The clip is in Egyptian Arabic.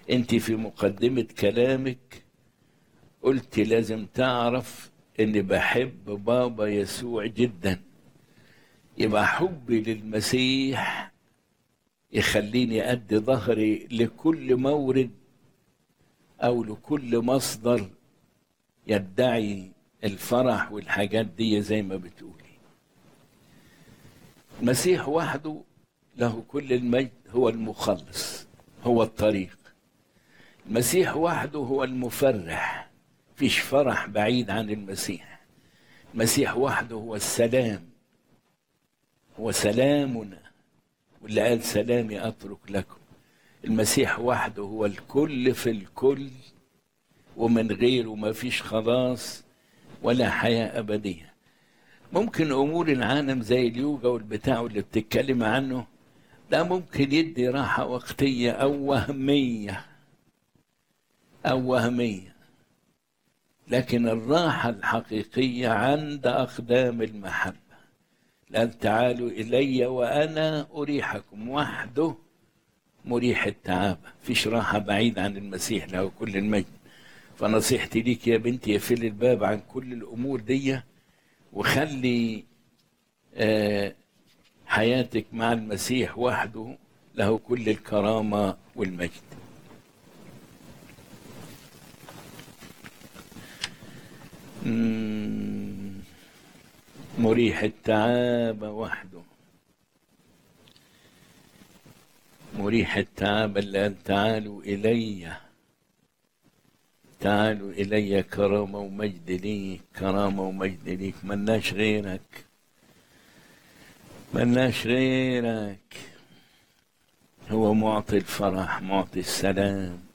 انت في مقدمة كلامك قلت لازم تعرف اني بحب بابا يسوع جدا يبقى حبي للمسيح يخليني ادي ظهري لكل مورد او لكل مصدر يدعي الفرح والحاجات دي زي ما بتقولي المسيح وحده له كل المجد هو المخلص هو الطريق المسيح وحده هو المفرح فيش فرح بعيد عن المسيح المسيح وحده هو السلام هو سلامنا واللي قال سلامي اترك لكم المسيح وحده هو الكل في الكل ومن غيره ما فيش خلاص ولا حياة أبدية ممكن أمور العالم زي اليوجا والبتاع اللي بتتكلم عنه ده ممكن يدي راحة وقتية أو وهمية أو وهمية لكن الراحة الحقيقية عند أقدام المحبة لأن تعالوا إلي وأنا أريحكم وحده مريح التعب فيش راحة بعيد عن المسيح له كل المجد فنصيحتي ليك يا بنتي اقفلي الباب عن كل الأمور دي وخلي آه حياتك مع المسيح وحده له كل الكرامة والمجد مم. مريح التعاب وحده مريح التعاب الآن تعالوا إلي تعالوا إلي كرامة ومجد ليك كرامة ومجد ليك ملناش غيرك ملناش غيرك هو معطي الفرح معطي السلام